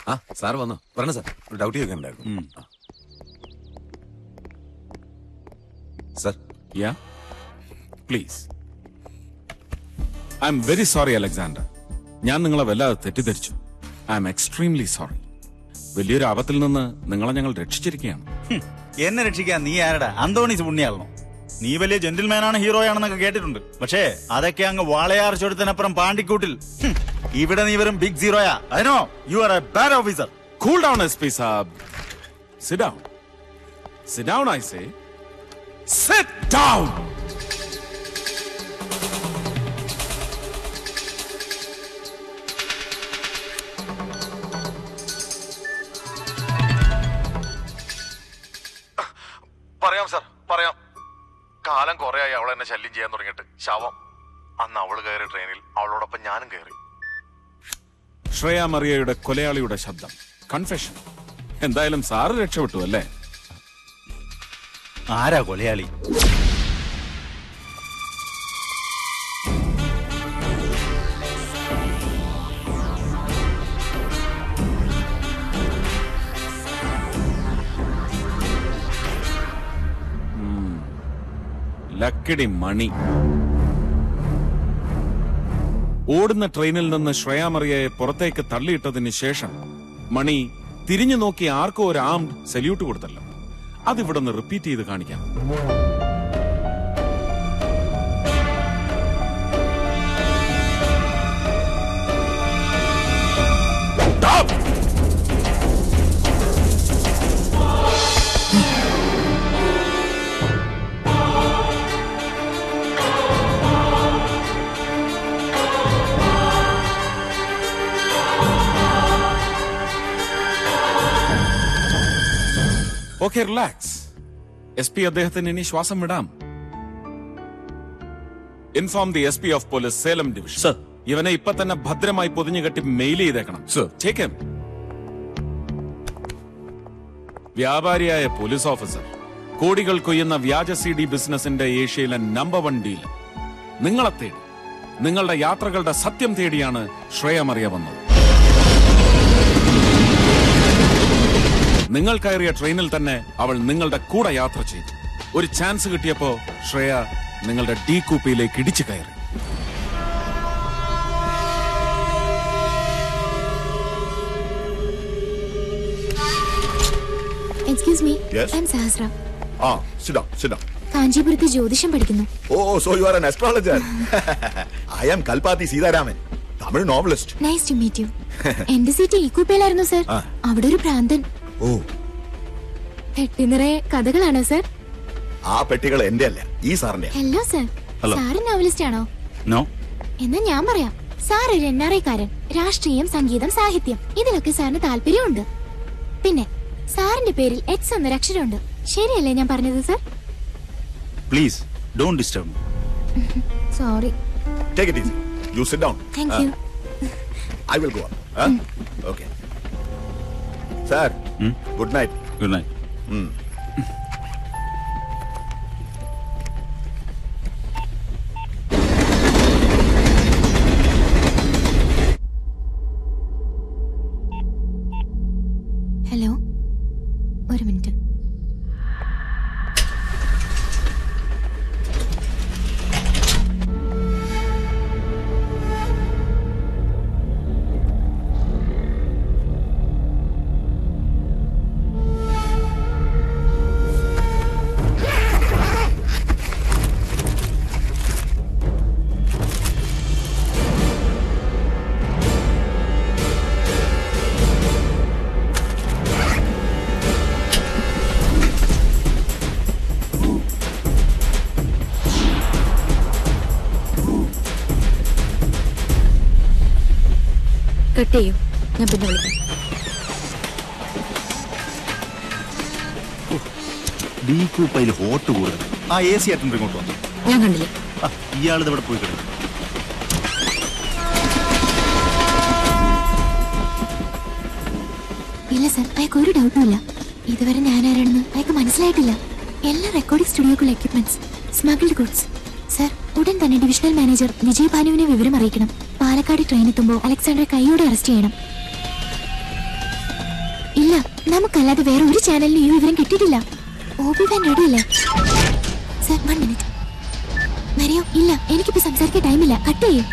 ആ സാർ വന്നോ പറഞ്ഞ സാർ ഒരു ഡൗട്ട് ചോദിക്കാൻ ഉണ്ടായിരുന്നു ആ. Sir ya please I am very sorry Alexander ഞാൻ നിങ്ങളെ വല്ലാതെ തെറ്റിദ്ധരിച്ചു ഐ എം എക്സ്ട്രീംലി സോറി വലിയൊരു ആപത്തിൽ നിന്ന് നിങ്ങളെ ഞങ്ങൾ രക്ഷിച്ചിരിക്കുകയാണ് ഹും, എന്നെ രക്ഷിക്കാൻ നീ ആരടാ അന്തോണീസ് പുണ്യാളണോ നീ വലിയ ജെന്റിൽമാനാണ് ഹീറോയാണെന്നൊക്കെ കേട്ടിട്ടുണ്ട് പക്ഷേ അതൊക്കെ അങ്ങ് വാളയാർ ചുരത്തിനപ്പുറം പാണ്ടിക്കൂട്ടിൽ ഹും, ഇവിടെ നീ വെറും ബിഗ് സീറോയാ അതിനോ you are a bad officer cool down S P saab sit down sit down I say sit down പറയാം സാർ പറയാം കാലം കുറയായി അവൾ എന്നെ ശല്യം ചെയ്യാൻ തുടങ്ങിയിട്ട് ശവം അന്ന് അവള് കയറി ട്രെയിനിൽ അവളോടൊപ്പം ഞാനും കയറി ശ്രേയ മറിയയുടെ കൊലയാളിയുടെ ശബ്ദം കൺഫെഷൻ എന്തായാലും സാറ് രക്ഷപ്പെട്ടു അല്ലേ ആരാ കൊലയാളി ലക്കിടി മണി ഓടുന്ന ട്രെയിനിൽ നിന്ന് ശ്രേയാമറിയയെ പുറത്തേക്ക് തള്ളിയിട്ടതിന് ശേഷം മണി തിരിഞ്ഞു നോക്കി ആർക്കോ ഒരു ആം സല്യൂട്ട് കൊടുത്തല്ലോ അതിവിടെ നിന്ന് റിപ്പീറ്റ് ചെയ്ത് കാണിക്കാം Stop! Okay relax S P അദ്ദേഹത്തിന് ഇനി ശ്വാസം വിടാം inform the S P of police Salem division Sir. ഇവനെ ഇപ്പൊ തന്നെ ഭദ്രമായി പൊതിഞ്ഞു കെട്ടി മെയിൽ ചെയ്തേക്കണം Sir. Take him. വ്യാപാരിയായ പോലീസ് ഓഫീസർ കോടികൾ കൊയ്യുന്ന വ്യാജ സി ഡി ബിസിനസിന്റെ ഏഷ്യയിലെ നമ്പർ വൺ ഡീൽ നിങ്ങളെ തേടി നിങ്ങളുടെ യാത്രകളുടെ സത്യം തേടിയാണ് ശ്രേയമറിയ വന്നത് നിങ്ങൾ കയറിയ ട്രെയിനിൽ തന്നെ അവൾ നിങ്ങളുടെ കൂടെ യാത്ര ചെയ്തു ഒരു ചാൻസ് കിട്ടിയപ്പോ ശ്രേയ നിങ്ങളുടെ ഡി കൂപ്പിയിലേക്ക് ഇടിച്ചു കയറി excuse me Yes? I am Sahasra ആ sit down, sit down. കാഞ്ചീപുരത്ത് ജ്യോതിഷം പഠിക്കുന്നു Oh, so you are an astrologer. I am Kalpati Sitaraman, Tamil novelist. Nice to meet you എന്റെ സീറ്റ് ഈ കൂപ്പയിലായിരുന്നു സർ ആ. അവിടെ ഒരു ഭ്രാന്തൻ Oh, പെട്ടി നിറയെ കഥകളാണോ സർ ആ പെട്ടികൾ എന്റെ അല്ല ഈ സാറിന്റെ hello sir Hello. Sir novelist ആണോ നോ എന്നാ ഞാൻ പറയാം സാർ ഒരു എൻ ആർ ഐക്കാരൻ രാഷ്ട്രീയം സംഗീതം സാഹിത്യം ഇതിലൊക്കെ സാറിന് താല്പര്യമുണ്ട് പിന്നെ സാറിന്റെ പേരിൽ എക്സ് എന്നൊരു അക്ഷരമുണ്ട് ശരിയല്ലേ ഞാൻ പറഞ്ഞത് sir please don't disturb sorry Take it easy. You sit down. Thank you I will go on. Huh? Okay. Sir, good night. Good night hello ഒരു മിനിറ്റ് കട്ട് ചെയ്യൂ ഞാൻ പിന്നെ വിളിക്കാം ഡി കൂപ്പയിൽ ഹോട്ട് കൂടുതൽ ആ എ സി അറ്റൻഡർ ഇങ്ങോട്ട് വന്നു ഞാൻ കണ്ടില്ല ആ, ഇയാളിത് ഇവിടെ പോയി കിടന്നു ഇല്ല സർ അയാൾക്ക് ഒരു ഡൗട്ടും ഇല്ല ഇതുവരെ ഞാൻ ആരാണെന്ന് അയാൾക്ക് മനസ്സിലായിട്ടില്ല എല്ലാ റെക്കോർഡിംഗ് സ്റ്റുഡിയോക്കുള്ള എക്യുപ്മെന്റ്സ് സ്മഗിൾഡ് ഗുഡ്സ് സർ ഉടൻ തന്നെ ഡിവിഷണൽ മാനേജർ വിജയ് ഭാനുവിനെ വിവരം അറിയിക്കണം പാലക്കാട് ട്രെയിൻ എത്തുമ്പോൾ അലക്സാണ്ടറെ കൈയോടെ അറസ്റ്റ് ചെയ്യണം ഇല്ല നമുക്കല്ലാതെ വേറെ ഒരു ചാനലിലും ഈ വിവരം കിട്ടിയിട്ടില്ല ഒ ബി വാൻ റെഡി അല്ലേ സർ വൺ മിനിറ്റ് മരിയോ ഇല്ല എനിക്കിപ്പോ സംസാരിക്കാൻ ടൈമില്ല കട്ട് ചെയ്യും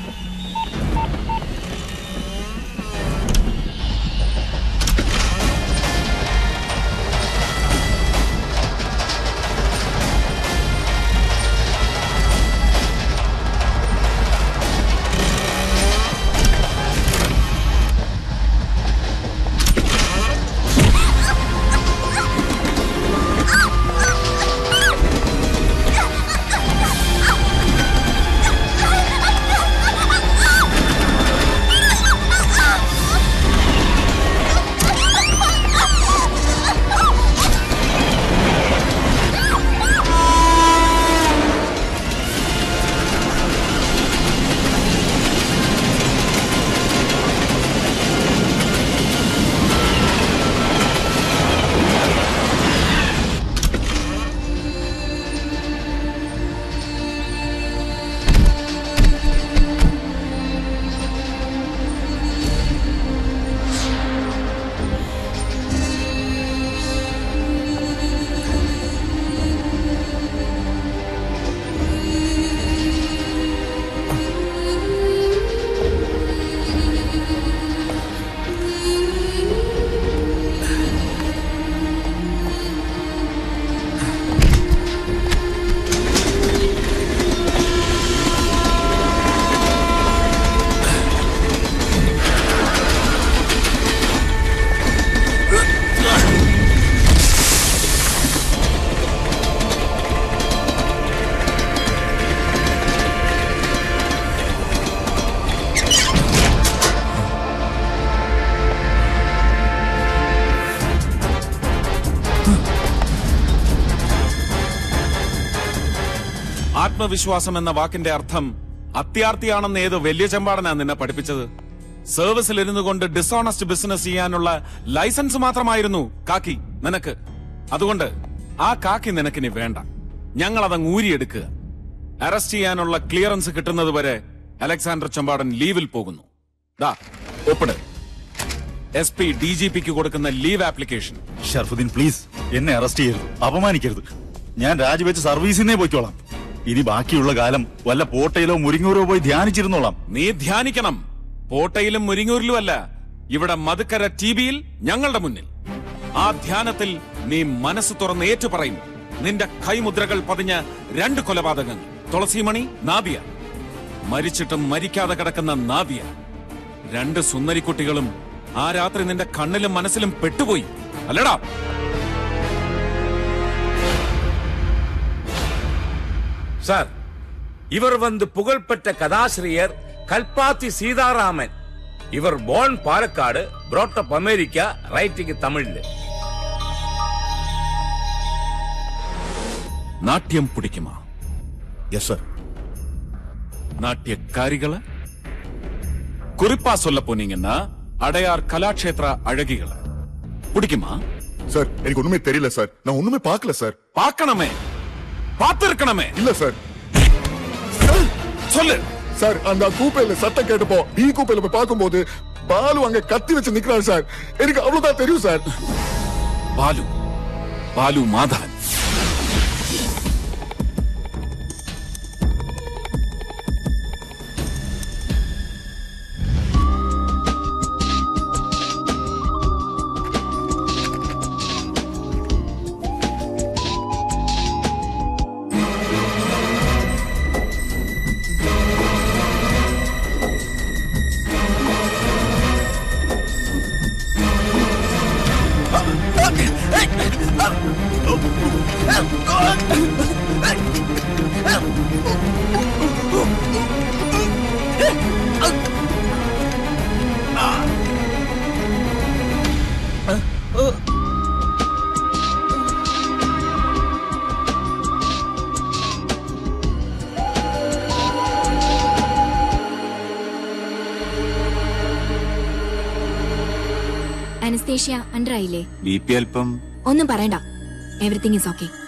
ആത്മവിശ്വാസം എന്ന വാക്കിന്റെ അർത്ഥം അത്യാർത്ഥിയാണെന്ന് ഏത് വലിയ ചെമ്പാടനാ നിന്നെ പഠിപ്പിച്ചത് സർവീസിൽ ഇരുന്നു കൊണ്ട് ഡിസോണസ്റ്റ് ബിസിനസ് ചെയ്യാനുള്ള ലൈസൻസ് മാത്രമായിരുന്നു കാക്കി നിനക്ക് അതുകൊണ്ട് ആ കാക്കി നിനക്കിനി വേണ്ട ഞങ്ങൾ അതങ്ങ് ഊരിയെടുക്കുക അറസ്റ്റ് ചെയ്യാനുള്ള ക്ലിയറൻസ് കിട്ടുന്നത് വരെ അലക്സാണ്ടർ ചെമ്പാടൻ ലീവിൽ പോകുന്നു ദാ ഒപ്പിട് എസ് പി ഡി ജി പിക്ക് കൊടുക്കുന്ന ലീവ് ആപ്ലിക്കേഷൻ ഷർഫുദ്ദീൻ പ്ലീസ് എന്നെ അറസ്റ്റ് ചെയ്യരുത് അപമാനിക്കരുത് ഞാൻ രാജിവെച്ച് സർവീസിനെ പോയിക്കോളാം ഇനി ബാക്കിയുള്ള കാലം വല്ല പോട്ടയിലോ മുരിങ്ങൂരോ പോയി ധ്യാനിച്ചിരുന്നോളാം നീ ധ്യാനിക്കണം പോട്ടയിലും മുരിങ്ങൂരിലും അല്ല ഇവിടെ മധുക്കര ടി വിയിൽ ഞങ്ങളുടെ മുന്നിൽ ആ ധ്യാനത്തിൽ നീ മനസ്സ് തുറന്ന് ഏറ്റു പറയും നിന്റെ കൈമുദ്രകൾ പതിഞ്ഞ രണ്ട് കൊലപാതകങ്ങൾ തുളസിമണി നാദിയ മരിച്ചിട്ടും മരിക്കാതെ കിടക്കുന്ന നാദിയ രണ്ട് സുന്ദരിക്കുട്ടികളും ആ രാത്രി നിന്റെ കണ്ണിലും മനസ്സിലും പെട്ടുപോയി അല്ലടാ சார் இவர் வந்து புகழ்பெற்ற கதாசிரியர் கல்பாத்தி சீதாராமன் இவர் born Palakkad brought up America writing தமிழ்ல നാട്യം പിടിക്കുമാ യെസ് സർ நாட்டியக்காரிகளை குறிப்பா சொல்ல போனீங்கன்னா அடையார் கலாட்சேத்திர அழகிகளை பிடிக்குமா சார் எனக்கு ஒண்ணுமே தெரியல சார் நான் ஒண்ணுமே பார்க்கல சார் பார்க்கணுமே பார்த்திருக்கணுமே இல்ல சார் சொல்லு சார் அந்த கூப்பையில சத்தம் கேட்டப்போ பி கூப்பையில போய் பார்க்கும்போது பாலு அங்க கத்தி வச்சு நிக்கிறாரு சார் எனக்கு அவ்வளவுதான் தெரியும் sir Balu Balu Madhavan anaesthesia under ആയില്ലേ ബി പി അല്പം ഒന്നും പറയണ്ട എവറിത്തിങ് ഇസ് ഓക്കെ